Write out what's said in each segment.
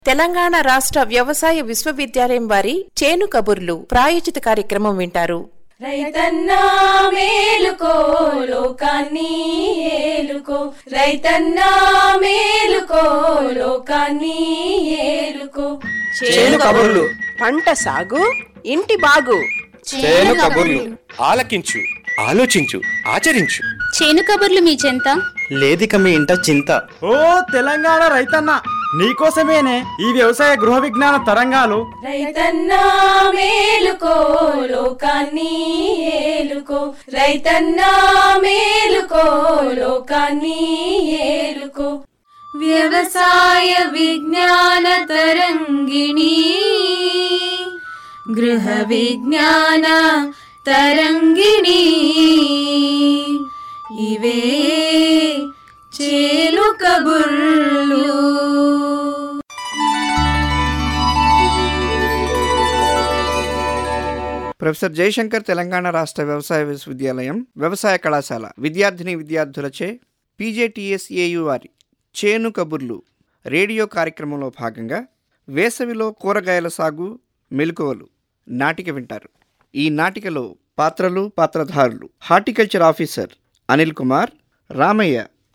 తెలంగాణ రాష్ట్ర వ్యవసాయ విశ్వవిద్యాలయం వారి చేను కబుర్లు ప్రాయోజిత కార్యక్రమం వింటారు రైతన్నా మేలుకో లోకాన్ని ఏలుకో రైతన్నా మేలుకో లోకాన్ని ఏలుకో చేను కబుర్లు పంట సాగు ఇంటి బాగు చేను కబుర్లు ఆలకించు ఆలోచించు ఆచరించు చేను కబుర్లు మీ చెంత లేదిక మీ ఇంట చింత ఓ తెలంగాణ రైతన్న నీకోసమేనే ఈ వ్యవసాయ గృహ విజ్ఞాన తరంగాలు రైతన్నా మేలుకో లోకాన్ని ఏలుకో రైతన్నా మేలుకో లోకాన్ని ఏలుకో వ్యవసాయ విజ్ఞాన తరంగిణి గృహ విజ్ఞాన తరంగిణి ఇవే చేలు కబుర్లు ప్రొఫెసర్ జయశంకర్ తెలంగాణ రాష్ట్ర వ్యవసాయ విశ్వవిద్యాలయం వ్యవసాయ కళాశాల విద్యార్థిని విద్యార్థులచే పీజేటీఎస్ఏయు వారి చేను కబుర్లు రేడియో కార్యక్రమంలో భాగంగా వేసవిలో కూరగాయల సాగు మెలకువలు నాటిక వింటారు ఈ నాటికలో పాత్రలు పాత్రధారులు హార్టికల్చర్ ఆఫీసర్ అనిల్ కుమార్ రామయ్య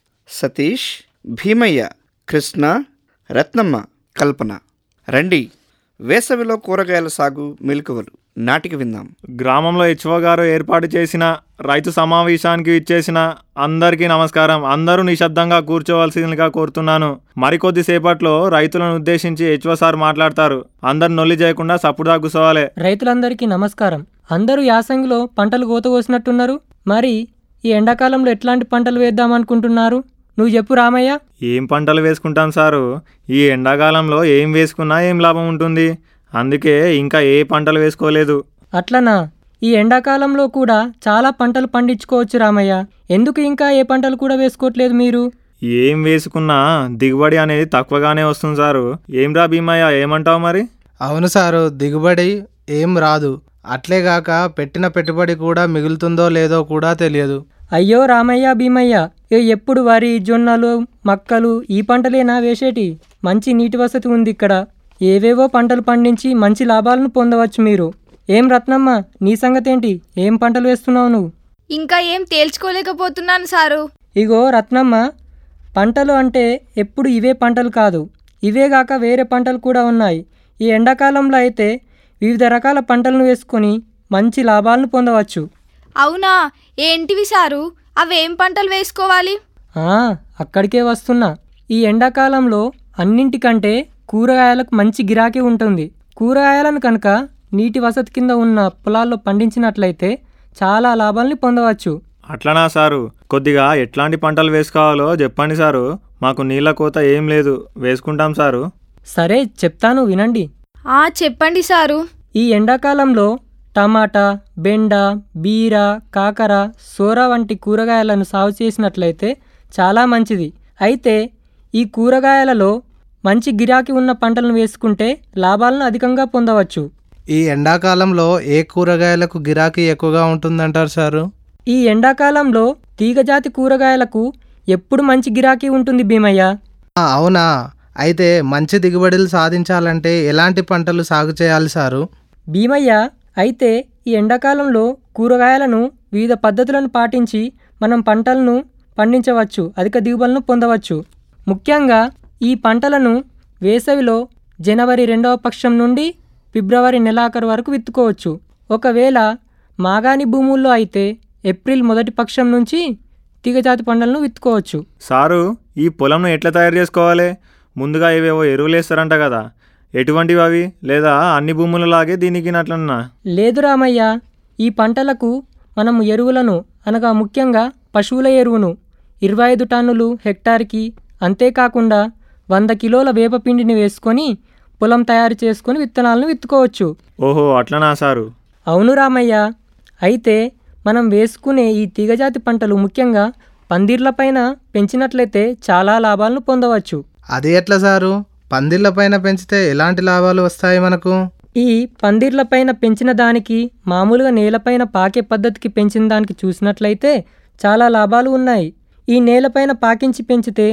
సతీష్ భీమయ్య కృష్ణ రత్నమ్మ కల్పన రండి వేసవిలో కూరగాయల సాగు మెలకువలు నాటిక విందాం గ్రామంలో హెచ్ఓ గారు ఏర్పాటు చేసిన రైతు సమావేశానికి ఇచ్చేసిన అందరికీ నమస్కారం అందరూ నిశ్శబ్దంగా కూర్చోవలసిందిగా కోరుతున్నాను మరికొద్ది సేపట్లో రైతులను ఉద్దేశించి హెచ్ఓ సార్ మాట్లాడతారు అందరు నొల్లి చేయకుండా సప్పుడా కూర్చోవాలి రైతులందరికీ నమస్కారం అందరూ యాసంగిలో పంటలు కోత కోసినట్టున్నారు మరి ఈ ఎండాకాలంలో ఎట్లాంటి పంటలు వేద్దామనుకుంటున్నారు నువ్వు చెప్పు రామయ్య ఏం పంటలు వేసుకుంటాం సారు ఈ ఎండాకాలంలో ఏం వేసుకున్నా ఏం లాభం ఉంటుంది అందుకే ఇంకా ఏ పంటలు వేసుకోలేదు అట్లనా ఈ ఎండాకాలంలో కూడా చాలా పంటలు పండించుకోవచ్చు రామయ్య ఎందుకు ఇంకా ఏ పంటలు కూడా వేసుకోవట్లేదు మీరు ఏం వేసుకున్నా దిగుబడి అనేది తక్కువగానే వస్తుంది సారు ఏం రా భీమయ్య ఏమంటావు మరి అవును సారు దిగుబడి ఏం రాదు అట్లేగాక పెట్టిన పెట్టుబడి కూడా మిగులుతుందో లేదో కూడా తెలియదు అయ్యో రామయ్య భీమయ్య ఏ ఎప్పుడు వరి జొన్నలు మక్కలు ఈ పంటలేనా వేసేటి మంచి నీటి వసతి ఉంది ఇక్కడ ఏవేవో పంటలు పండించి మంచి లాభాలను పొందవచ్చు మీరు ఏం రత్నమ్మ నీ సంగతేంటి ఏం పంటలు వేస్తున్నావు నువ్వు ఇంకా ఏం తేల్చుకోలేకపోతున్నాను సారు ఇగో రత్నమ్మ పంటలు అంటే ఎప్పుడు ఇవే పంటలు కాదు ఇవే గాక వేరే పంటలు కూడా ఉన్నాయి ఈ ఎండాకాలంలో అయితే వివిధ రకాల పంటలను వేసుకొని మంచి లాభాలను పొందవచ్చు అవునా ఏంటివి సారు అవేం పంటలు వేసుకోవాలి ఆ, అక్కడికే వస్తున్నా ఈ ఎండాకాలంలో అన్నింటికంటే కూరగాయలకు మంచి గిరాకీ ఉంటుంది కూరగాయలను కనుక నీటి వసతి కింద ఉన్న పొలాల్లో పండించినట్లయితే చాలా లాభాల్ని పొందవచ్చు అట్లనా సారు కొద్దిగా ఎట్లాంటి పంటలు వేసుకోవాలో చెప్పండి సారు మాకు నీళ్ళ కోత ఏం లేదు వేసుకుంటాం సారు సరే చెప్తాను వినండి ఆ చెప్పండి సారు ఈ ఎండాకాలంలో టమాటా బెండ బీర కాకర సోర వంటి కూరగాయలను సాగు చేసినట్లయితే చాలా మంచిది అయితే ఈ కూరగాయలలో మంచి గిరాకీ ఉన్న పంటలను వేసుకుంటే లాభాలను అధికంగా పొందవచ్చు ఈ ఎండాకాలంలో ఏ కూరగాయలకు గిరాకీ ఎక్కువగా ఉంటుందంటారు సారు ఈ ఎండాకాలంలో తీగజాతి కూరగాయలకు ఎప్పుడు మంచి గిరాకీ ఉంటుంది భీమయ్య ఆ, అవునా అయితే మంచి దిగుబడులు సాధించాలంటే ఎలాంటి పంటలు సాగు చేయాలి సారు భీమయ్య అయితే ఈ ఎండాకాలంలో కూరగాయలను వివిధ పద్ధతులను పాటించి మనం పంటలను పండించవచ్చు అధిక దిగుబడులను పొందవచ్చు ముఖ్యంగా ఈ పంటలను వేసవిలో జనవరి రెండవ పక్షం నుండి ఫిబ్రవరి నెలాఖరు వరకు విత్తుకోవచ్చు ఒకవేళ మాగాణి భూముల్లో అయితే ఏప్రిల్ మొదటి పక్షం నుంచి తీగజాతి పంటలను విత్తుకోవచ్చు సారు ఈ పొలంను ఎట్లా తయారు చేసుకోవాలి ముందుగా ఇవేవో ఎరువులు వేస్తారంట కదా ఎటువంటివి అవి లేదా అన్ని భూములలాగే దీనికి నట్లన్నా లేదు రామయ్య ఈ పంటలకు మనము ఎరువులను అనగా ముఖ్యంగా పశువుల ఎరువును ఇరవై ఐదు టన్నులు హెక్టార్కి అంతేకాకుండా వంద కిలోల వేపపిండిని వేసుకొని పొలం తయారు చేసుకొని విత్తనాలను విత్తుకోవచ్చు ఓహో అట్లనా సారు అవును రామయ్య అయితే మనం వేసుకునే ఈ తీగజాతి పంటలు ముఖ్యంగా పందిర్లపైన పెంచినట్లయితే చాలా లాభాలను పొందవచ్చు అది ఎట్లా సారు పందిళ్ళ పైన పెంచితే ఎలాంటి లాభాలు వస్తాయి మనకు ఈ పందిర్లపైన పెంచిన దానికి మామూలుగా నేలపైన పాకే పద్ధతికి పెంచిన దానికి చూసినట్లయితే చాలా లాభాలు ఉన్నాయి ఈ నేలపైన పాకించి పెంచితే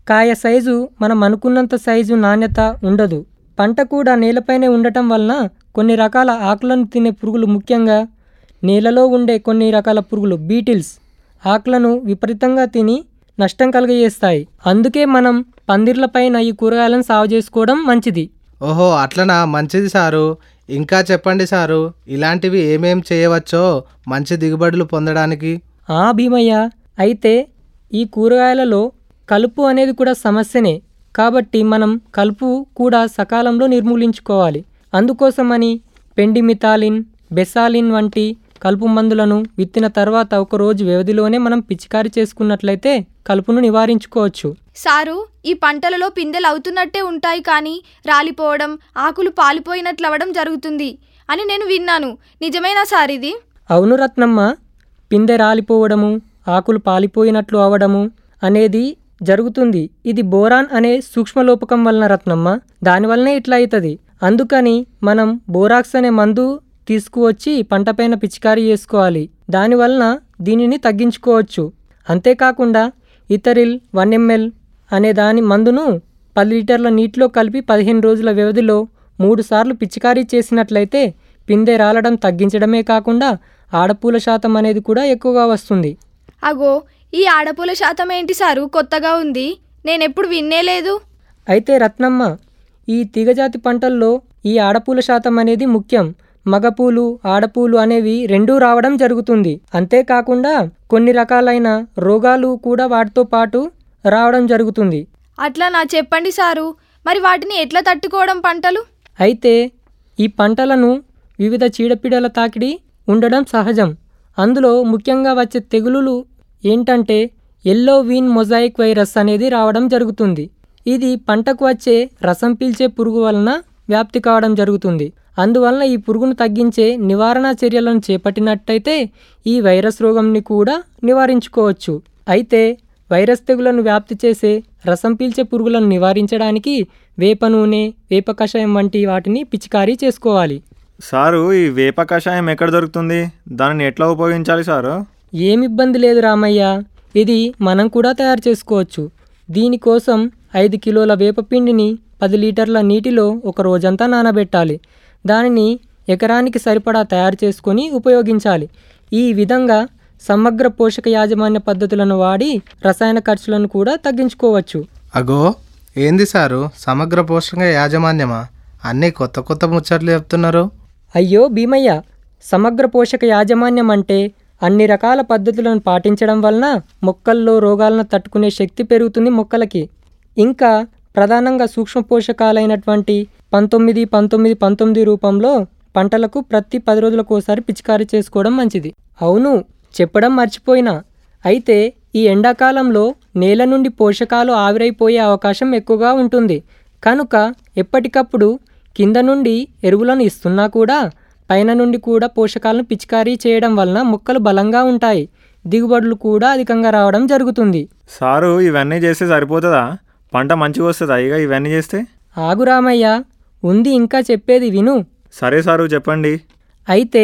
కాయ సైజు మనం అనుకున్నంత సైజు నాణ్యత ఉండదు పంట కూడా నేలపైనే ఉండటం వలన కొన్ని రకాల ఆకులను తినే పురుగులు ముఖ్యంగా నేలలో ఉండే కొన్ని రకాల పురుగులు బీటిల్స్ ఆకులను విపరీతంగా తిని నష్టం కలుగజేస్తాయి అందుకే మనం పందిర్లపైన ఈ కూరగాయలను సాగు చేసుకోవడం మంచిది ఓహో అట్లనా మంచిది సారు ఇంకా చెప్పండి సారు ఇలాంటివి ఏమేం చేయవచ్చో మంచి దిగుబడులు పొందడానికి ఆ భీమయ్య అయితే ఈ కూరగాయలలో కలుపు అనేది కూడా సమస్యనే కాబట్టి మనం కలుపు కూడా సకాలంలో నిర్మూలించుకోవాలి అందుకోసమని పెండిమిథాలిన్ బెసాలిన్ వంటి కలుపు మందులను విత్తిన తర్వాత ఒక రోజు వ్యవధిలోనే మనం పిచికారీ చేసుకున్నట్లయితే కలుపును నివారించుకోవచ్చు సారు ఈ పంటలలో పిందెలు అవుతున్నట్టే ఉంటాయి కానీ రాలిపోవడం ఆకులు పాలిపోయినట్లవడం జరుగుతుంది అని నేను విన్నాను నిజమేనా సార్ ఇది అవును రత్నమ్మ పిందె రాలిపోవడము ఆకులు పాలిపోయినట్లు అవడము అనేది జరుగుతుంది ఇది బోరాన్ అనే సూక్ష్మలోపకం వలన రత్నమ్మ దానివల్లనే ఇట్లా అవుతుంది అందుకని మనం బోరాక్స్ అనే మందు తీసుకువచ్చి పంటపైన పిచికారీ చేసుకోవాలి దానివలన దీనిని తగ్గించుకోవచ్చు అంతేకాకుండా ఇతరిల్ వన్ ఎంఎల్ అనే దాని మందును పది లీటర్ల నీటిలో కలిపి పదిహేను రోజుల వ్యవధిలో మూడు సార్లు పిచికారీ చేసినట్లయితే పిందె రాలడం తగ్గించడమే కాకుండా ఆడపూల శాతం అనేది కూడా ఎక్కువగా వస్తుంది అగో ఈ ఆడపూల శాతం ఏంటి సారు కొత్తగా ఉంది నేనెప్పుడు విన్నేలేదు అయితే రత్నమ్మ ఈ తీగజాతి పంటల్లో ఈ ఆడపూల శాతం అనేది ముఖ్యం మగపూలు ఆడపూలు అనేవి రెండూ రావడం జరుగుతుంది అంతేకాకుండా కొన్ని రకాలైన రోగాలు కూడా వాటితో పాటు రావడం జరుగుతుంది అట్లా నా చెప్పండి సారు మరి వాటిని ఎట్లా తట్టుకోవడం పంటలు అయితే ఈ పంటలను వివిధ చీడపీడల తాకిడి ఉండడం సహజం అందులో ముఖ్యంగా వచ్చే తెగులులు ఏంటంటే ఎల్లో వీన్ మొజాయిక్ వైరస్ అనేది రావడం జరుగుతుంది ఇది పంటకు వచ్చే రసం పీల్చే పురుగు వలన వ్యాప్తి కావడం జరుగుతుంది అందువలన ఈ పురుగును తగ్గించే నివారణ చర్యలను చేపట్టినట్టయితే ఈ వైరస్ రోగంని కూడా నివారించుకోవచ్చు అయితే వైరస్ తెగులను వ్యాప్తి చేసే రసం పీల్చే పురుగులను నివారించడానికి వేప నూనె వేప కషాయం వంటి వాటిని పిచికారీ చేసుకోవాలి సారు ఈ వేప కషాయం ఎక్కడ దొరుకుతుంది దానిని ఎట్లా ఉపయోగించాలి సారు ఏమి ఇబ్బంది లేదు రామయ్య ఇది మనం కూడా తయారు చేసుకోవచ్చు దీనికోసం ఐదు కిలోల వేపపిండిని పది లీటర్ల నీటిలో ఒక రోజంతా నానబెట్టాలి దానిని ఎకరానికి సరిపడా తయారు చేసుకొని ఉపయోగించాలి ఈ విధంగా సమగ్ర పోషక యాజమాన్య పద్ధతులను వాడి రసాయన ఖర్చులను కూడా తగ్గించుకోవచ్చు అగో ఏంది సారు సమగ్ర పోషక యాజమాన్యమా అన్నీ కొత్త కొత్త ముచ్చట్లు చెప్తున్నారు అయ్యో భీమయ్య సమగ్ర పోషక యాజమాన్యం అంటే అన్ని రకాల పద్ధతులను పాటించడం వలన మొక్కల్లో రోగాలను తట్టుకునే శక్తి పెరుగుతుంది మొక్కలకి ఇంకా ప్రధానంగా సూక్ష్మ పోషకాలైనటువంటి పంతొమ్మిది పంతొమ్మిది పంతొమ్మిది రూపంలో పంటలకు ప్రతి పది రోజులకు ఒకసారి పిచికారీ చేసుకోవడం మంచిది అవును చెప్పడం మర్చిపోయినా అయితే ఈ ఎండాకాలంలో నేల నుండి పోషకాలు ఆవిరైపోయే అవకాశం ఎక్కువగా ఉంటుంది కనుక ఎప్పటికప్పుడు కింద నుండి ఎరువులను ఇస్తున్నా కూడా పైన నుండి కూడా పోషకాలను పిచికారీ చేయడం వలన మొక్కలు బలంగా ఉంటాయి దిగుబడులు కూడా అధికంగా రావడం జరుగుతుంది సారు ఇవన్నీ చేస్తే సరిపోతుందా పంట మంచిగా వస్తుందా ఇక ఇవన్నీ చేస్తే ఆగురామయ్య ఉంది ఇంకా చెప్పేది విను సరే సారు చెప్పండి అయితే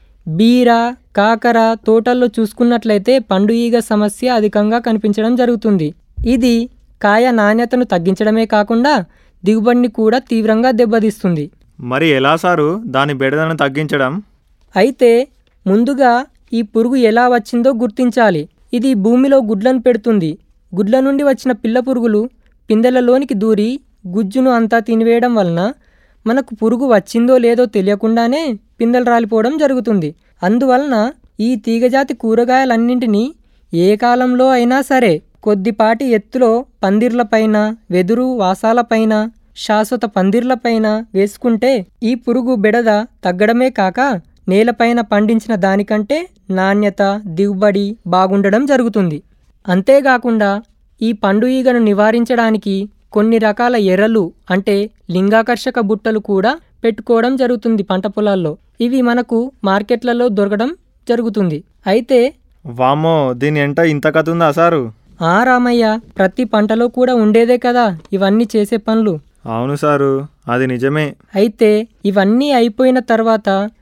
బీర కాకర తోటల్లో చూసుకున్నట్లయితే పండు ఈగ సమస్య అధికంగా కనిపించడం జరుగుతుంది ఇది కాయ నాణ్యతను తగ్గించడమే కాకుండా దిగుబడిని కూడా తీవ్రంగా దెబ్బతీస్తుంది మరి ఎలా సారు దాని బెడదను తగ్గించడం అయితే ముందుగా ఈ పురుగు ఎలా వచ్చిందో గుర్తించాలి ఇది భూమిలో గుడ్లను పెడుతుంది గుడ్ల నుండి వచ్చిన పిల్ల పురుగులు పిందెలలోనికి దూరి గుజ్జును అంతా తినివేయడం వలన మనకు పురుగు వచ్చిందో లేదో తెలియకుండానే పిందెలు రాలిపోవడం జరుగుతుంది అందువలన ఈ తీగజాతి కూరగాయలన్నింటినీ ఏ కాలంలో అయినా సరే కొద్దిపాటి ఎత్తులో పందిర్లపైన వెదురు వాసాలపైన శాశ్వత పందిర్లపైన వేసుకుంటే ఈ పురుగు బెడద తగ్గడమే కాక నేలపైన పండించిన దానికంటే నాణ్యత దిగుబడి బాగుండడం జరుగుతుంది అంతేకాకుండా ఈ పండు ఈగను నివారించడానికి కొన్ని రకాల ఎర్రలు అంటే లింగాకర్షక బుట్టలు కూడా పెట్టుకోవడం జరుగుతుంది పంట పొలాల్లో ఇవి మనకు మార్కెట్లలో దొరకడం జరుగుతుంది అయితే వామ్మో దీని ఎంట ఇంత కథ ఉందా సారు ఆ రామయ్య ప్రతి పంటలో కూడా ఉండేదే కదా ఇవన్నీ చేసే పనులు అవును సారు అది నిజమే అయితే ఇవన్నీ అయిపోయిన తర్వాత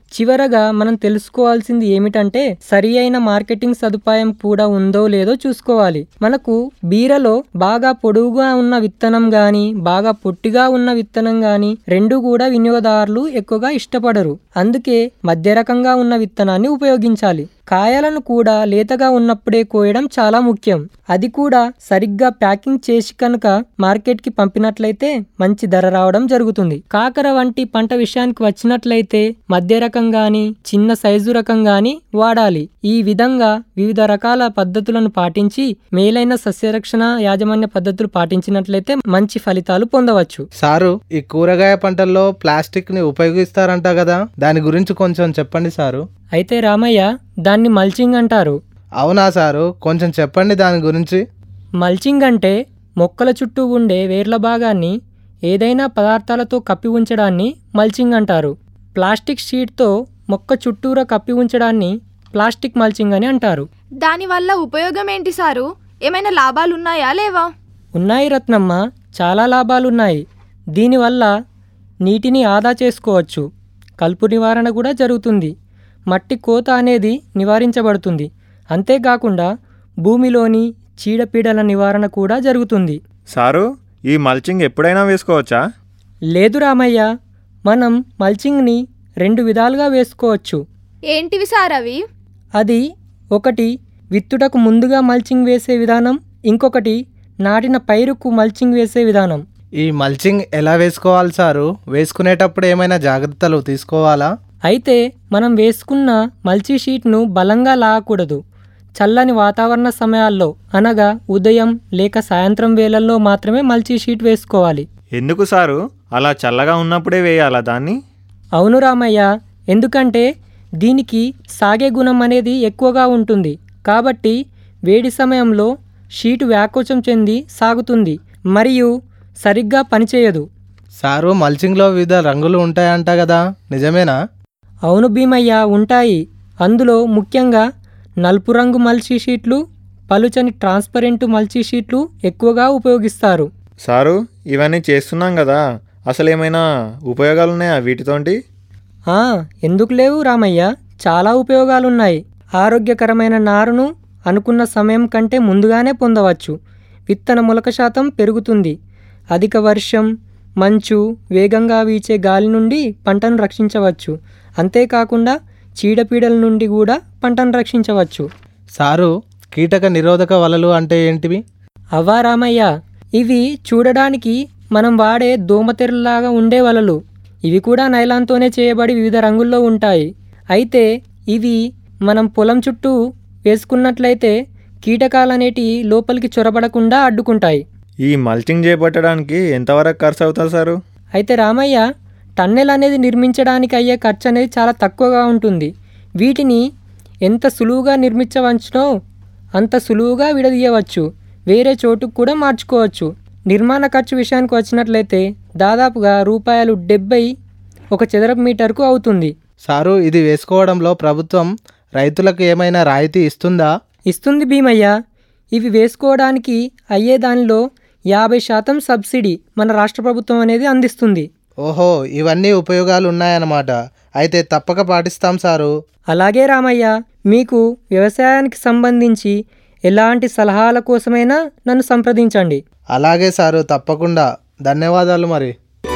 చివరగా మనం తెలుసుకోవాల్సింది ఏమిటంటే సరి అయిన మార్కెటింగ్ సదుపాయం కూడా ఉందో లేదో చూసుకోవాలి మనకు బీరలో బాగా పొడుగుగా ఉన్న విత్తనం గాని బాగా పొట్టిగా ఉన్న విత్తనం గాని రెండు కూడా వినియోగదారులు ఎక్కువగా ఇష్టపడరు అందుకే మధ్య రకంగా ఉన్న విత్తనాన్ని ఉపయోగించాలి కాయలను కూడా లేతగా ఉన్నప్పుడే కోయడం చాలా ముఖ్యం అది కూడా సరిగ్గా ప్యాకింగ్ చేసి కనుక మార్కెట్కి పంపినట్లయితే మంచి ధర రావడం జరుగుతుంది కాకర వంటి పంట విషయానికి వచ్చినట్లయితే మధ్య రకం గాని చిన్న సైజు రకం గాని వాడాలి ఈ విధంగా వివిధ రకాల పద్ధతులను పాటించి మేలైన సస్యరక్షణ యాజమాన్య పద్ధతులు పాటించినట్లయితే మంచి ఫలితాలు పొందవచ్చు సారు ఈ కూరగాయ పంటల్లో ప్లాస్టిక్ ని ఉపయోగిస్తారంట కదా దాని గురించి కొంచెం చెప్పండి సారు అయితే రామయ్య దాన్ని మల్చింగ్ అంటారు అవునా సారు కొంచెం చెప్పండి దాని గురించి మల్చింగ్ అంటే మొక్కల చుట్టూ ఉండే వేర్ల భాగాన్ని ఏదైనా పదార్థాలతో కప్పి ఉంచడాన్ని మల్చింగ్ అంటారు ప్లాస్టిక్ షీట్తో మొక్క చుట్టూరా కప్పి ఉంచడాన్ని ప్లాస్టిక్ మల్చింగ్ అని అంటారు దానివల్ల ఉపయోగం ఏంటి సారు ఏమైనా లాభాలు ఉన్నాయా లేవా ఉన్నాయి రత్నమ్మ చాలా లాభాలున్నాయి దీనివల్ల నీటిని ఆదా చేసుకోవచ్చు కలుపు నివారణ కూడా జరుగుతుంది మట్టి కోత అనేది నివారించబడుతుంది అంతేకాకుండా భూమిలోని చీడపీడల నివారణ కూడా జరుగుతుంది సారు ఈ మల్చింగ్ ఎప్పుడైనా వేసుకోవచ్చా లేదు రామయ్య మనం మల్చింగ్ని రెండు విధాలుగా వేసుకోవచ్చు ఏంటివి సార్ అవి అది ఒకటి విత్తుటకు ముందుగా మల్చింగ్ వేసే విధానం ఇంకొకటి నాటిన పైరుకు మల్చింగ్ వేసే విధానం ఈ మల్చింగ్ ఎలా వేసుకోవాలి సారు వేసుకునేటప్పుడు ఏమైనా జాగ్రత్తలు తీసుకోవాలా అయితే మనం వేసుకున్న మల్చీ షీట్ను బలంగా లాగకూడదు చల్లని వాతావరణ సమయాల్లో అనగా ఉదయం లేక సాయంత్రం వేళల్లో మాత్రమే మల్చీ షీట్ వేసుకోవాలి ఎందుకు సారు అలా చల్లగా ఉన్నప్పుడే వేయాలా దాన్ని అవును రామయ్య ఎందుకంటే దీనికి సాగే గుణం అనేది ఎక్కువగా ఉంటుంది కాబట్టి వేడి సమయంలో షీటు వ్యాకోచం చెంది సాగుతుంది మరియు సరిగ్గా పనిచేయదు సారు మల్చింగ్లో వివిధ రంగులు ఉంటాయంట కదా నిజమేనా అవును భీమయ్య ఉంటాయి అందులో ముఖ్యంగా నలుపు రంగు మల్చీ షీట్లు పలుచని ట్రాన్స్పరెంట్ మల్చీ షీట్లు ఎక్కువగా ఉపయోగిస్తారు సారు ఇవన్నీ చేస్తున్నాం కదా అసలు ఏమైనా ఉపయోగాలు ఉన్నాయా వీటితోటి ఆ, ఎందుకు లేవు రామయ్య చాలా ఉపయోగాలున్నాయి ఆరోగ్యకరమైన నారును అనుకున్న సమయం కంటే ముందుగానే పొందవచ్చు విత్తన మొలక శాతం పెరుగుతుంది అధిక వర్షం మంచు వేగంగా వీచే గాలి నుండి పంటను రక్షించవచ్చు అంతేకాకుండా చీడపీడల నుండి కూడా పంటను రక్షించవచ్చు సారు కీటక నిరోధక వలలు అంటే ఏంటివి అవ్వా రామయ్య ఇవి చూడడానికి మనం వాడే దోమతెరలాగా ఉండే వలలు ఇవి కూడా నైలాన్తోనే చేయబడి వివిధ రంగుల్లో ఉంటాయి అయితే ఇవి మనం పొలం చుట్టూ వేసుకున్నట్లయితే కీటకాలనేటి లోపలికి చొరబడకుండా అడ్డుకుంటాయి ఈ మల్చింగ్ చేపట్టడానికి ఎంతవరకు ఖర్చు అవుతుంది సారు అయితే రామయ్య టన్నెల్ అనేది నిర్మించడానికి అయ్యే ఖర్చు అనేది చాలా తక్కువగా ఉంటుంది వీటిని ఎంత సులువుగా నిర్మించవచ్చునో అంత సులువుగా విడదీయవచ్చు వేరే చోటుకు కూడా మార్చుకోవచ్చు నిర్మాణ ఖర్చు విషయానికి వచ్చినట్లయితే దాదాపుగా రూపాయలు డెబ్బై ఒక చదరపు మీటర్కు అవుతుంది సారు ఇది వేసుకోవడంలో ప్రభుత్వం రైతులకు ఏమైనా రాయితీ ఇస్తుందా ఇస్తుంది భీమయ్య ఇవి వేసుకోవడానికి అయ్యే దానిలో యాభై శాతం సబ్సిడీ మన రాష్ట్ర ప్రభుత్వం అనేది అందిస్తుంది ఓహో ఇవన్నీ ఉపయోగాలు ఉన్నాయన్నమాట అయితే తప్పక పాటిస్తాం సారు అలాగే రామయ్య మీకు వ్యవసాయానికి సంబంధించి ఎలాంటి సలహాల కోసమైనా నన్ను సంప్రదించండి అలాగే సారు తప్పకుండా ధన్యవాదాలు మరి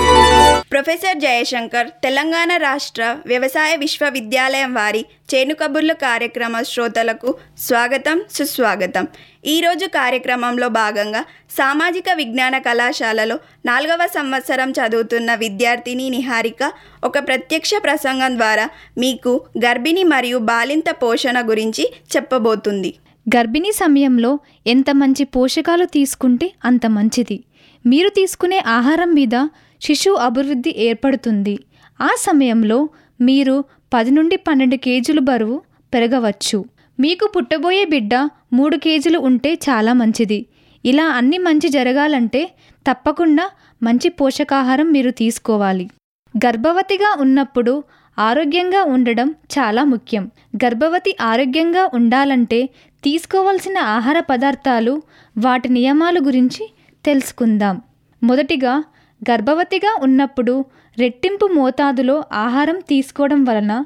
ప్రొఫెసర్ జయశంకర్ తెలంగాణ రాష్ట్ర వ్యవసాయ విశ్వవిద్యాలయం వారి చేను కబుర్లు కార్యక్రమ శ్రోతలకు స్వాగతం సుస్వాగతం ఈరోజు కార్యక్రమంలో భాగంగా సామాజిక విజ్ఞాన కళాశాలలో నాలుగవ సంవత్సరం చదువుతున్న విద్యార్థిని నిహారిక ఒక ప్రత్యక్ష ప్రసంగం ద్వారా మీకు గర్భిణి మరియు బాలింత పోషణ గురించి చెప్పబోతుంది గర్భిణీ సమయంలో ఎంత మంచి పోషకాలు తీసుకుంటే అంత మంచిది మీరు తీసుకునే ఆహారం మీద శిశువు అభివృద్ధి ఏర్పడుతుంది ఆ సమయంలో మీరు పది నుండి పన్నెండు కేజీలు బరువు పెరగవచ్చు మీకు పుట్టబోయే బిడ్డ మూడు కేజీలు ఉంటే చాలా మంచిది ఇలా అన్ని మంచి జరగాలంటే తప్పకుండా మంచి పోషకాహారం మీరు తీసుకోవాలి గర్భవతిగా ఉన్నప్పుడు ఆరోగ్యంగా ఉండడం చాలా ముఖ్యం గర్భవతి ఆరోగ్యంగా ఉండాలంటే తీసుకోవాల్సిన ఆహార పదార్థాలు వాటి నియమాల గురించి తెలుసుకుందాం మొదటిగా గర్భవతిగా ఉన్నప్పుడు రెట్టింపు మోతాదులో ఆహారం తీసుకోవడం వలన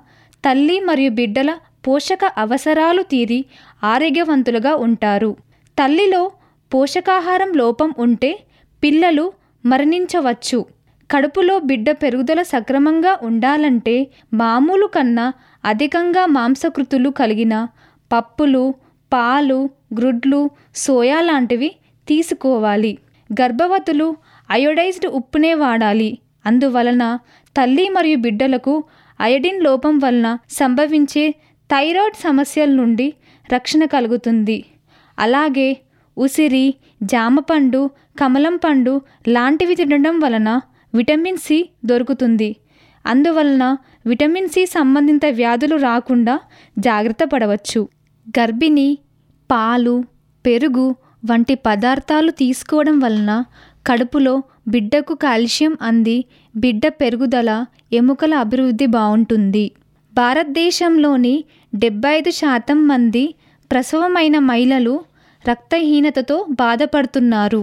తల్లి మరియు బిడ్డల పోషక అవసరాలు తీరి ఆరోగ్యవంతులుగా ఉంటారు తల్లిలో పోషకాహారం లోపం ఉంటే పిల్లలు మరణించవచ్చు కడుపులో బిడ్డ పెరుగుదల సక్రమంగా ఉండాలంటే మామూలు కన్నా అధికంగా మాంసకృతులు కలిగిన పప్పులు పాలు గ్రుడ్లు సోయా లాంటివి తీసుకోవాలి గర్భవతులు అయోడైజ్డ్ ఉప్పునే వాడాలి అందువలన తల్లి మరియు బిడ్డలకు అయోడిన్ లోపం వలన సంభవించే థైరాయిడ్ సమస్యల నుండి రక్షణ కలుగుతుంది అలాగే ఉసిరి జామపండు కమలం పండు లాంటివి తినడం వలన విటమిన్ సి దొరుకుతుంది అందువలన విటమిన్ సి సంబంధిత వ్యాధులు రాకుండా జాగ్రత్త పడవచ్చు గర్భిణి పాలు పెరుగు వంటి పదార్థాలు తీసుకోవడం వలన కడుపులో బిడ్డకు కాల్షియం అంది బిడ్డ పెరుగుదల ఎముకల అభివృద్ధి బాగుంటుంది భారతదేశంలోని డెబ్బై ఐదు శాతం మంది ప్రసవమైన మహిళలు రక్తహీనతతో బాధపడుతున్నారు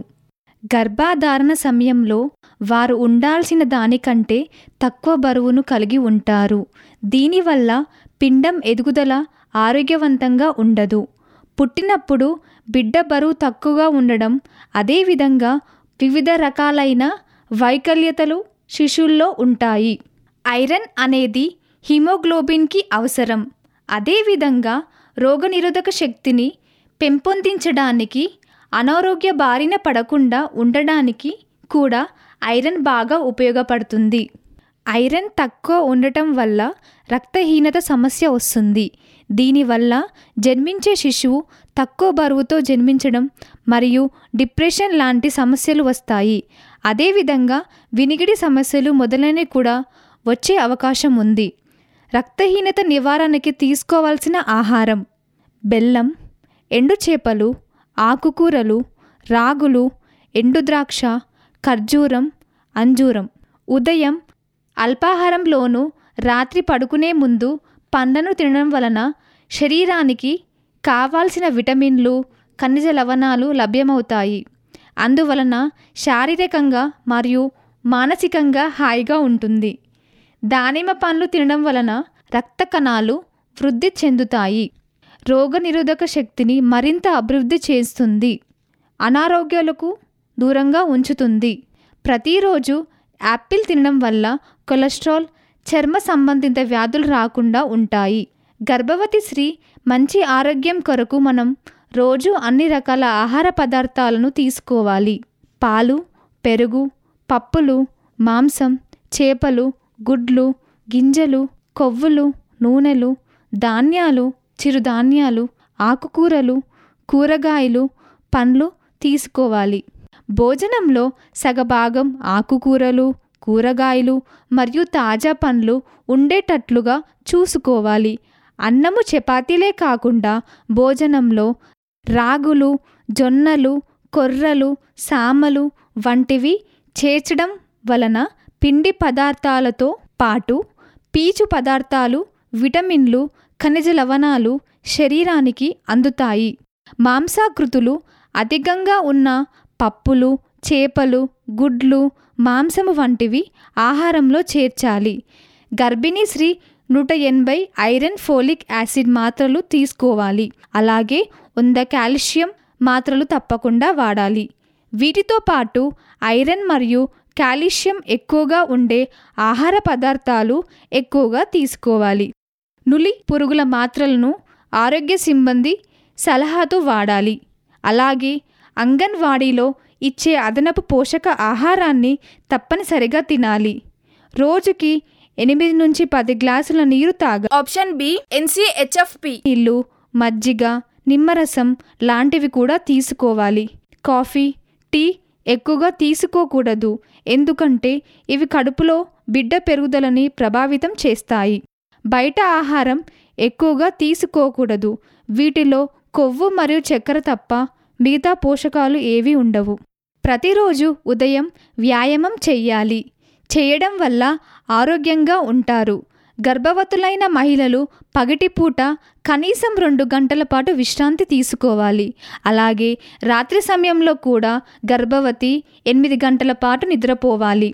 గర్భాధారణ సమయంలో వారు ఉండాల్సిన దానికంటే తక్కువ బరువును కలిగి ఉంటారు దీనివల్ల పిండం ఎదుగుదల ఆరోగ్యవంతంగా ఉండదు పుట్టినప్పుడు బిడ్డ బరువు తక్కువగా ఉండడం అదేవిధంగా వివిధ రకాలైన వైకల్యతలు శిశువుల్లో ఉంటాయి ఐరన్ అనేది హిమోగ్లోబిన్కి అవసరం అదేవిధంగా రోగనిరోధక శక్తిని పెంపొందించడానికి అనారోగ్య బారిన పడకుండా ఉండడానికి కూడా ఐరన్ బాగా ఉపయోగపడుతుంది ఐరన్ తక్కువ ఉండటం వల్ల రక్తహీనత సమస్య వస్తుంది దీనివల్ల జన్మించే శిశువు తక్కువ బరువుతో జన్మించడం మరియు డిప్రెషన్ లాంటి సమస్యలు వస్తాయి అదేవిధంగా వినికిడి సమస్యలు మొదలైనవి కూడా వచ్చే అవకాశం ఉంది రక్తహీనత నివారణకి తీసుకోవాల్సిన ఆహారం బెల్లం ఎండు చేపలు ఆకుకూరలు రాగులు ఎండు ద్రాక్ష ఖర్జూరం అంజూరం ఉదయం అల్పాహారంలోనూ రాత్రి పడుకునే ముందు పండ్లను తినడం వలన శరీరానికి కావాల్సిన విటమిన్లు ఖనిజ లవణాలు లభ్యమవుతాయి అందువలన శారీరకంగా మరియు మానసికంగా హాయిగా ఉంటుంది దానిమ్మ పండ్లు తినడం వలన రక్త కణాలు వృద్ధి చెందుతాయి రోగనిరోధక శక్తిని మరింత అభివృద్ధి చేస్తుంది అనారోగ్యాలకు దూరంగా ఉంచుతుంది ప్రతిరోజు యాపిల్ తినడం వల్ల కొలెస్ట్రాల్ చర్మ సంబంధిత వ్యాధులు రాకుండా ఉంటాయి గర్భవతి స్త్రీ మంచి ఆరోగ్యం కొరకు మనం రోజు అన్ని రకాల ఆహార పదార్థాలను తీసుకోవాలి పాలు పెరుగు పప్పులు మాంసం చేపలు గుడ్లు గింజలు కొవ్వులు నూనెలు ధాన్యాలు చిరుధాన్యాలు ఆకుకూరలు కూరగాయలు పండ్లు తీసుకోవాలి భోజనంలో సగభాగం ఆకుకూరలు కూరగాయలు మరియు తాజా పండ్లు ఉండేటట్లుగా చూసుకోవాలి అన్నము చపాతీలే కాకుండా భోజనంలో రాగులు జొన్నలు కొర్రలు సామలు వంటివి చేర్చడం వలన పిండి పదార్థాలతో పాటు పీచు పదార్థాలు విటమిన్లు ఖనిజ లవణాలు శరీరానికి అందుతాయి మాంసాకృతులు అధికంగా ఉన్న పప్పులు చేపలు గుడ్లు మాంసము వంటివి ఆహారంలో చేర్చాలి గర్భిణీ స్త్రీ నూట ఎనభై ఐరన్ ఫోలిక్ యాసిడ్ మాత్రలు తీసుకోవాలి అలాగే వంద కాల్షియం మాత్రలు తప్పకుండా వాడాలి వీటితో పాటు ఐరన్ మరియు కాల్షియం ఎక్కువగా ఉండే ఆహార పదార్థాలు ఎక్కువగా తీసుకోవాలి నులి పురుగుల మాత్రలను ఆరోగ్య సిబ్బంది సలహాతో వాడాలి అలాగే అంగన్వాడీలో ఇచ్చే అదనపు పోషక ఆహారాన్ని తప్పనిసరిగా తినాలి రోజుకి ఎనిమిది నుంచి పది గ్లాసుల నీరు తాగ ఆప్షన్ బి ఎన్సిహెచ్ఎఫ్పి నీళ్ళు మజ్జిగ నిమ్మరసం లాంటివి కూడా తీసుకోవాలి కాఫీ టీ ఎక్కువగా తీసుకోకూడదు ఎందుకంటే ఇవి కడుపులో బిడ్డ పెరుగుదలని ప్రభావితం చేస్తాయి బయట ఆహారం ఎక్కువగా తీసుకోకూడదు వీటిలో కొవ్వు మరియు చక్కెర తప్ప మిగతా పోషకాలు ఏవి ఉండవు ప్రతిరోజు ఉదయం వ్యాయామం చెయ్యాలి చేయడం వల్ల ఆరోగ్యంగా ఉంటారు గర్భవతులైన మహిళలు పగటిపూట కనీసం రెండు గంటల పాటు విశ్రాంతి తీసుకోవాలి అలాగే రాత్రి సమయంలో కూడా గర్భవతి ఎనిమిది గంటల పాటు నిద్రపోవాలి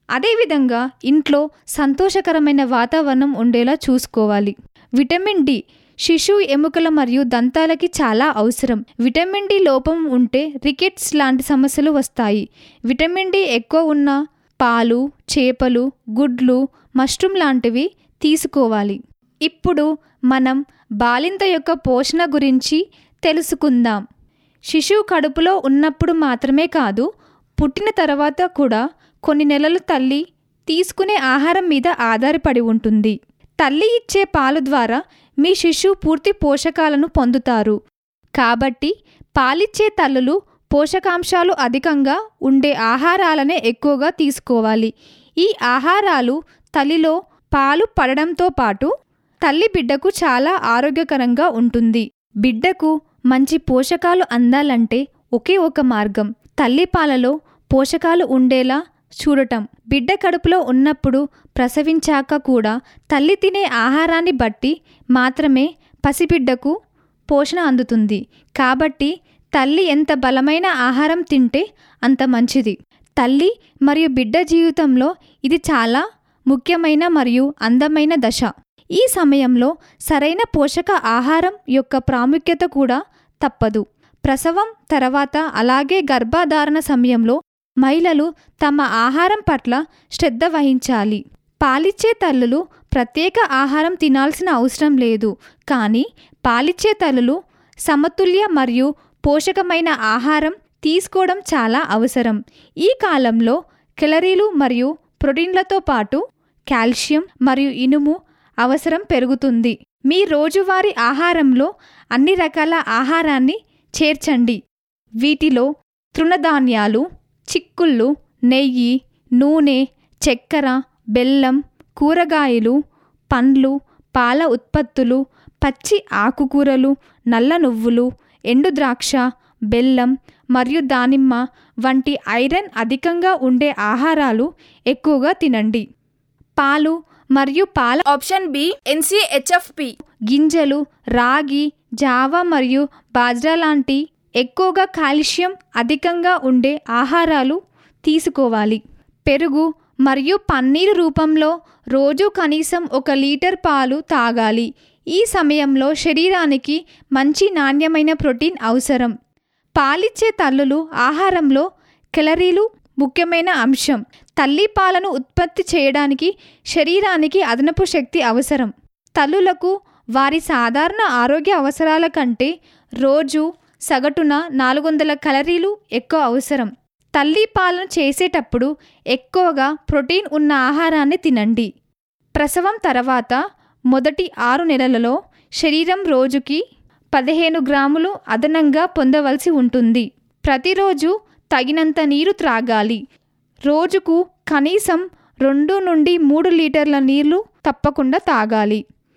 అదేవిధంగా ఇంట్లో సంతోషకరమైన వాతావరణం ఉండేలా చూసుకోవాలి విటమిన్ డి శిశువు ఎముకల మరియు దంతాలకి చాలా అవసరం విటమిన్ డి లోపం ఉంటే రికెట్స్ లాంటి సమస్యలు వస్తాయి విటమిన్ డి ఎక్కువ ఉన్న పాలు చేపలు గుడ్లు మష్రూమ్ లాంటివి తీసుకోవాలి ఇప్పుడు మనం బాలింత యొక్క పోషణ గురించి తెలుసుకుందాం శిశువు కడుపులో ఉన్నప్పుడు మాత్రమే కాదు పుట్టిన తర్వాత కూడా కొన్ని నెలలు తల్లి తీసుకునే ఆహారం మీద ఆధారపడి ఉంటుంది తల్లి ఇచ్చే పాలు ద్వారా మీ శిశువు పూర్తి పోషకాలను పొందుతారు కాబట్టి పాలిచ్చే తల్లులు పోషకాంశాలు అధికంగా ఉండే ఆహారాలనే ఎక్కువగా తీసుకోవాలి ఈ ఆహారాలు తల్లిలో పాలు పడడంతో పాటు తల్లి బిడ్డకు చాలా ఆరోగ్యకరంగా ఉంటుంది బిడ్డకు మంచి పోషకాలు అందాలంటే ఒకే ఒక మార్గం తల్లి పాలలో పోషకాలు ఉండేలా చూడటం బిడ్డ కడుపులో ఉన్నప్పుడు ప్రసవించాక కూడా తల్లి తినే ఆహారాన్ని బట్టి మాత్రమే పసిబిడ్డకు పోషణ అందుతుంది కాబట్టి తల్లి ఎంత బలమైన ఆహారం తింటే అంత మంచిది తల్లి మరియు బిడ్డ జీవితంలో ఇది చాలా ముఖ్యమైన మరియు అందమైన దశ ఈ సమయంలో సరైన పోషక ఆహారం యొక్క ప్రాముఖ్యత కూడా తప్పదు ప్రసవం తర్వాత అలాగే గర్భధారణ సమయంలో మహిళలు తమ ఆహారం పట్ల శ్రద్ధ వహించాలి పాలిచ్చే తల్లులు ప్రత్యేక ఆహారం తినాల్సిన అవసరం లేదు కానీ పాలిచ్చే తల్లులు సమతుల్య మరియు పోషకమైన ఆహారం తీసుకోవడం చాలా అవసరం ఈ కాలంలో కెలరీలు మరియు ప్రోటీన్లతో పాటు కాల్షియం మరియు ఇనుము అవసరం పెరుగుతుంది మీ రోజువారీ ఆహారంలో అన్ని రకాల ఆహారాన్ని చేర్చండి వీటిలో తృణధాన్యాలు చిక్కుళ్ళు నెయ్యి నూనె చక్కెర బెల్లం కూరగాయలు పండ్లు పాల ఉత్పత్తులు పచ్చి ఆకుకూరలు నల్ల నువ్వులు ఎండు ద్రాక్ష బెల్లం మరియు దానిమ్మ వంటి ఐరన్ అధికంగా ఉండే ఆహారాలు ఎక్కువగా తినండి పాలు మరియు పాల ఆప్షన్ బి ఎన్సిహెచ్ఎఫ్పి గింజలు రాగి జావా మరియు బాజ్రా లాంటి ఎక్కువగా కాల్షియం అధికంగా ఉండే ఆహారాలు తీసుకోవాలి పెరుగు మరియు పన్నీరు రూపంలో రోజు కనీసం ఒక లీటర్ పాలు తాగాలి ఈ సమయంలో శరీరానికి మంచి నాణ్యమైన ప్రోటీన్ అవసరం పాలిచ్చే తల్లులు ఆహారంలో కెలరీలు ముఖ్యమైన అంశం తల్లి పాలను ఉత్పత్తి చేయడానికి శరీరానికి అదనపు శక్తి అవసరం తల్లులకు వారి సాధారణ ఆరోగ్య అవసరాల కంటే రోజు సగటున నాలుగు వందల కలరీలు ఎక్కువ అవసరం తల్లి పాలన చేసేటప్పుడు ఎక్కువగా ప్రోటీన్ ఉన్న ఆహారాన్ని తినండి ప్రసవం తర్వాత మొదటి ఆరు నెలలలో శరీరం రోజుకి పదిహేను గ్రాములు అదనంగా పొందవలసి ఉంటుంది ప్రతిరోజు తగినంత నీరు త్రాగాలి రోజుకు కనీసం రెండు నుండి మూడు లీటర్ల నీళ్లు తప్పకుండా తాగాలి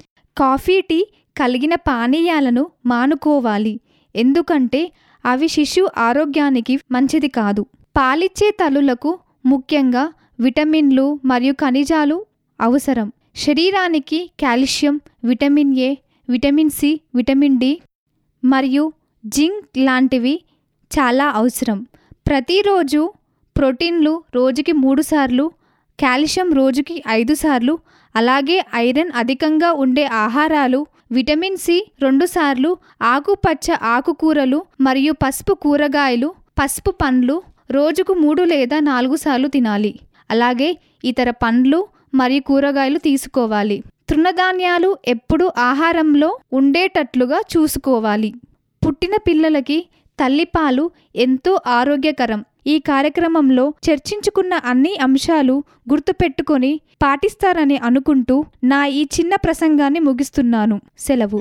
కాఫీ టీ కలిగిన పానీయాలను మానుకోవాలి ఎందుకంటే అవి శిశువు ఆరోగ్యానికి మంచిది కాదు పాలిచ్చే తల్లులకు ముఖ్యంగా విటమిన్లు మరియు ఖనిజాలు అవసరం శరీరానికి calcium vitamin A vitamin C vitamin D మరియు జింక్ లాంటివి చాలా అవసరం ప్రతిరోజు ప్రోటీన్లు రోజుకి మూడు సార్లు కాల్షియం రోజుకి ఐదు సార్లు అలాగే ఐరన్ అధికంగా ఉండే ఆహారాలు విటమిన్ సి రెండుసార్లు ఆకుపచ్చ ఆకుకూరలు మరియు పసుపు కూరగాయలు పసుపు పండ్లు రోజుకు మూడు లేదా నాలుగు సార్లు తినాలి అలాగే ఇతర పండ్లు మరియు కూరగాయలు తీసుకోవాలి తృణధాన్యాలు ఎప్పుడు ఆహారంలో ఉండేటట్లుగా చూసుకోవాలి పుట్టిన పిల్లలకి తల్లిపాలు ఎంతో ఆరోగ్యకరం ఈ కార్యక్రమంలో చర్చించుకున్న అన్ని అంశాలు గుర్తుపెట్టుకొని పాటిస్తారని అనుకుంటూ నా ఈ చిన్న ప్రసంగాన్ని ముగిస్తున్నాను సెలవు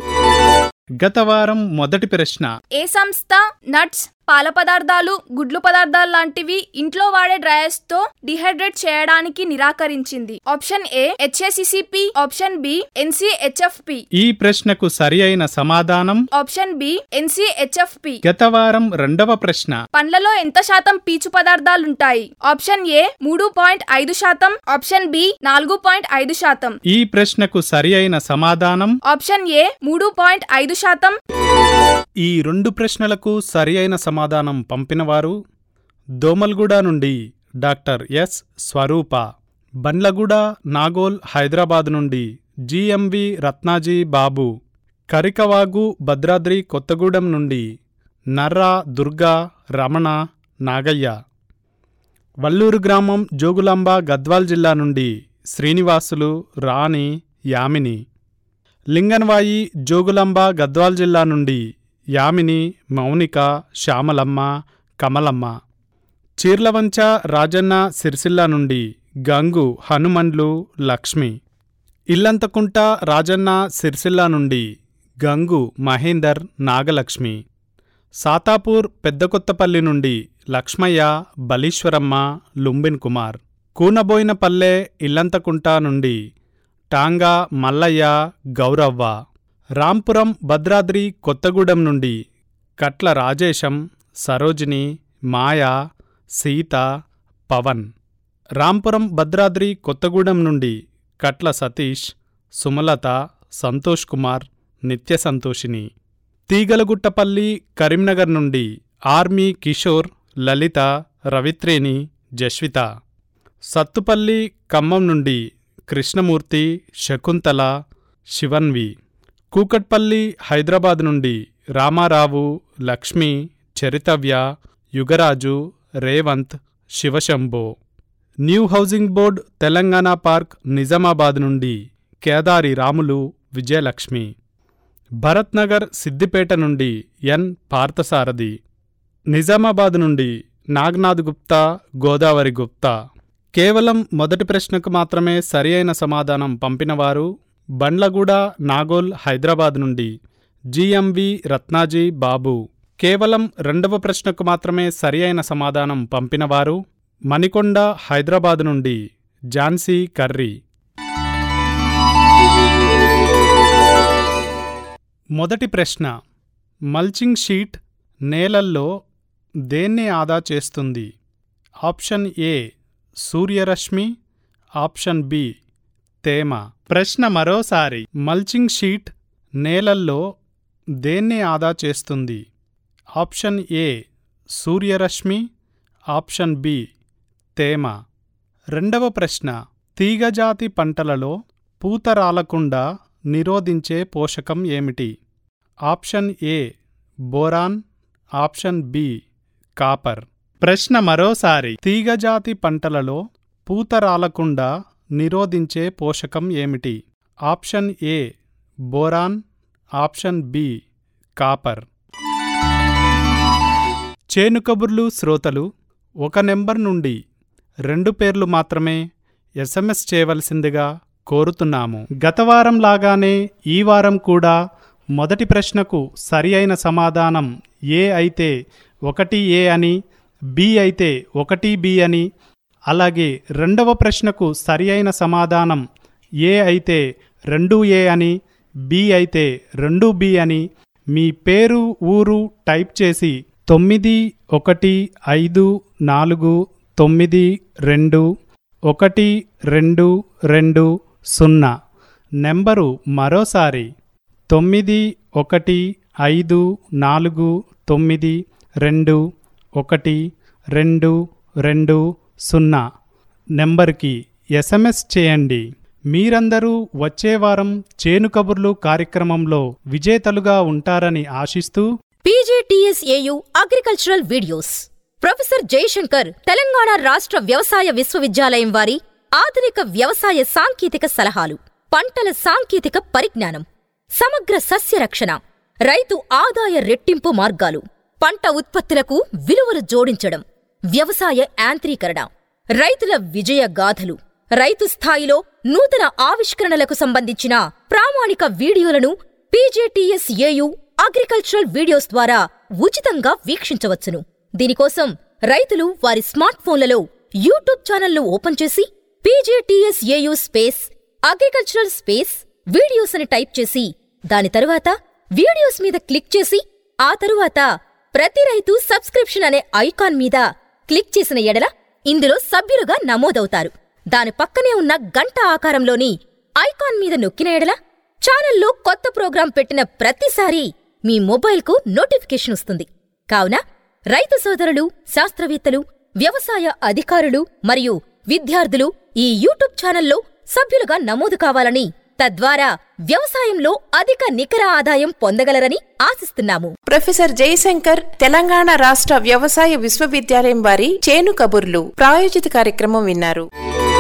గత వారం మొదటి ప్రశ్న ఏ సంస్థ నట్స్ పాల పదార్థాలు గుడ్లు పదార్థాలు లాంటివి ఇంట్లో వాడే డ్రయర్స్ తో డిహైడ్రేట్ చేయడానికి నిరాకరించింది option A H A C C P option B N C H F P ఈ ప్రశ్నకు సరి అయిన సమాధానం ఆప్షన్ బి ఎన్సిహెచ్ఎఫ్పి గత వారం రెండవ ప్రశ్న పండ్లలో ఎంత శాతం పీచు పదార్థాలుంటాయి ఆప్షన్ ఏ మూడు పాయింట్ ఐదు శాతం ఆప్షన్ బి నాలుగు పాయింట్ ఐదు శాతం ఈ ప్రశ్నకు సరి అయిన సమాధానం ఆప్షన్ ఏ మూడు పాయింట్ ఐదు శాతం ఈ రెండు ప్రశ్నలకు సరి అయిన సమాధానం పంపినవారు దోమల్గూడ నుండి డాక్టర్ ఎస్ స్వరూప బండ్లగూడ నాగోల్ హైదరాబాద్ నుండి జిఎంవి రత్నాజీ బాబు కరికవాగు భద్రాద్రి కొత్తగూడెం నుండి నర్రా దుర్గా రమణ నాగయ్య వల్లూరు గ్రామం జోగులాంబ గద్వాల్ జిల్లా నుండి శ్రీనివాసులు రాణి యామిని లింగన్వాయి జోగులాంబ గద్వాల్ జిల్లా నుండి యామిని మౌనిక శ్యామలమ్మ కమలమ్మ చీర్లవంచ రాజన్న సిరిసిల్ల నుండి గంగు హనుమండ్లు లక్ష్మి ఇల్లంతకుంట రాజన్న సిరిసిల్ల నుండి గంగు మహేందర్ నాగలక్ష్మి సాతాపూర్ పెద్దకొత్తపల్లి నుండి లక్ష్మయ్య బలీశ్వరమ్మ లుంబిన్ కుమార్ కూనబోయినపల్లె ఇల్లంతకుంట నుండి టాంగా మల్లయ్య గౌరవ్వ రాంపురం భద్రాద్రి కొత్తగూడెం నుండి కట్ల రాజేశం సరోజిని మాయా సీత పవన్ రాంపురం భద్రాద్రి కొత్తగూడెం నుండి కట్ల సతీష్ సుమలత సంతోష్ కుమార్ నిత్య సంతోషిని తీగలగుట్టపల్లి కరీంనగర్ నుండి ఆర్మీ కిషోర్ లలిత రవిత్రేణి జస్విత సత్తుపల్లి ఖమ్మం నుండి కృష్ణమూర్తి శకుంతల శివన్వి కూకట్పల్లి హైదరాబాద్ నుండి Ramarao Lakshmi Charitavya Yugaraju Revanth Shivashambho new housing board Telangana park Nizamabad నుండి కేదారి రాములు విజయలక్ష్మి భరత్ నగర్ సిద్దిపేట నుండి ఎన్ పార్థసారథి నిజామాబాద్ నుండి నాగ్నాథ్ గుప్తా గోదావరి గుప్తా కేవలం మొదటి ప్రశ్నకు మాత్రమే సరి అయిన సమాధానం పంపినవారు బండ్లగూడ నాగోల్ హైదరాబాద్ నుండి జిఎంవి రత్నాజీ బాబు కేవలం రెండవ ప్రశ్నకు మాత్రమే సరి అయిన సమాధానం పంపినవారు మణికొండ హైదరాబాద్ నుండి ఝాన్సీ కర్రీ మొదటి ప్రశ్న మల్చింగ్ షీట్ నేలల్లో దేన్ని ఆదా చేస్తుంది ఆప్షన్ ఏ సూర్యరశ్మి ఆప్షన్ బి తేమ ప్రశ్న మరోసారి మల్చింగ్ షీట్ నేలల్లో దేన్ని ఆదా చేస్తుంది ఆప్షన్ ఏ సూర్యరశ్మి ఆప్షన్ బి తేమ రెండవ ప్రశ్న తీగజాతి పంటలలో పూత రాలకుండా నిరోధించే పోషకం ఏమిటి option A boron option B copper ప్రశ్న మరోసారి తీగజాతి పంటలలో పూత రాలకుండా నిరోధించే పోషకం ఏమిటి option A boron option B copper Chenukaburlu శ్రోతలు ఒక నెంబర్ నుండి రెండు పేర్లు మాత్రమే ఎస్ఎంఎస్ చేయవలసిందిగా కోరుతున్నాము గత వారం లాగానే ఈ వారం కూడా మొదటి ప్రశ్నకు సరి అయిన సమాధానం ఏ అయితే ఒకటి ఏ అని బి అయితే ఒకటి బి అని అలాగే రెండవ ప్రశ్నకు సరి అయిన సమాధానం ఏ అయితే రెండు ఏ అని బి అయితే రెండు బి అని మీ పేరు ఊరు టైప్ చేసి తొమ్మిది ఒకటి ఐదు నాలుగు తొమ్మిది రెండు ఒకటి రెండు రెండు సున్నా నెంబరు మరోసారి తొమ్మిది ఒకటి ఐదు నాలుగు తొమ్మిది రెండు ఒకటి రెండు రెండు సున్నా నెంబర్కి ఎస్ఎంఎస్ చేయండి మీరందరూ వచ్చే వారం చేను కబుర్లు కార్యక్రమంలో విజేతలుగా ఉంటారని ఆశిస్తూ P G T S A U agricultural videos professor Jayashankar Telangana రాష్ట్ర వ్యవసాయ విశ్వవిద్యాలయం వారి ఆధునిక వ్యవసాయ సాంకేతిక సలహాలు పంటల సాంకేతిక పరిజ్ఞానం సమగ్ర సస్య రక్షణ రైతు ఆదాయ రెట్టింపు మార్గాలు పంట ఉత్పత్తులకు విలువలు జోడించడం వ్యవసాయ యాంత్రీకరణ రైతుల విజయ గాథలు రైతు స్థాయిలో నూతన ఆవిష్కరణలకు సంబంధించిన ప్రామాణిక వీడియోలను పీజేటీఎస్ఏయు అగ్రికల్చరల్ వీడియోస్ ద్వారా ఉచితంగా వీక్షించవచ్చును దీనికోసం రైతులు వారి స్మార్ట్ ఫోన్లలో యూట్యూబ్ ఛానల్ను ఓపెన్ చేసి P J T S A U space agricultural space videos అని టైప్ చేసి దాని తరువాత వీడియోస్ మీద క్లిక్ చేసి ఆ తరువాత ప్రతి రైతు సబ్స్క్రిప్షన్ అనే ఐకాన్ మీద క్లిక్ చేసిన ఎడల ఇందులో సభ్యులుగా నమోదవుతారు దాని పక్కనే ఉన్న గంట ఆకారంలోని ఐకాన్ మీద నొక్కిన ఎడల ఛానల్లో కొత్త ప్రోగ్రాం పెట్టిన ప్రతిసారి మీ మొబైల్కు నోటిఫికేషన్ వస్తుంది కావున రైతు సోదరులు శాస్త్రవేత్తలు వ్యవసాయ అధికారులు మరియు విద్యార్థులు ఈ యూట్యూబ్ ఛానల్లో సభ్యులుగా నమోదు కావాలని తద్వారా వ్యవసాయంలో అధిక నికర ఆదాయం పొందగలరని ఆశిస్తున్నాము ప్రొఫెసర్ జయశంకర్ తెలంగాణ రాష్ట్ర వ్యవసాయ విశ్వవిద్యాలయం వారి చేను కబుర్లు ప్రాయోజిత కార్యక్రమం విన్నారు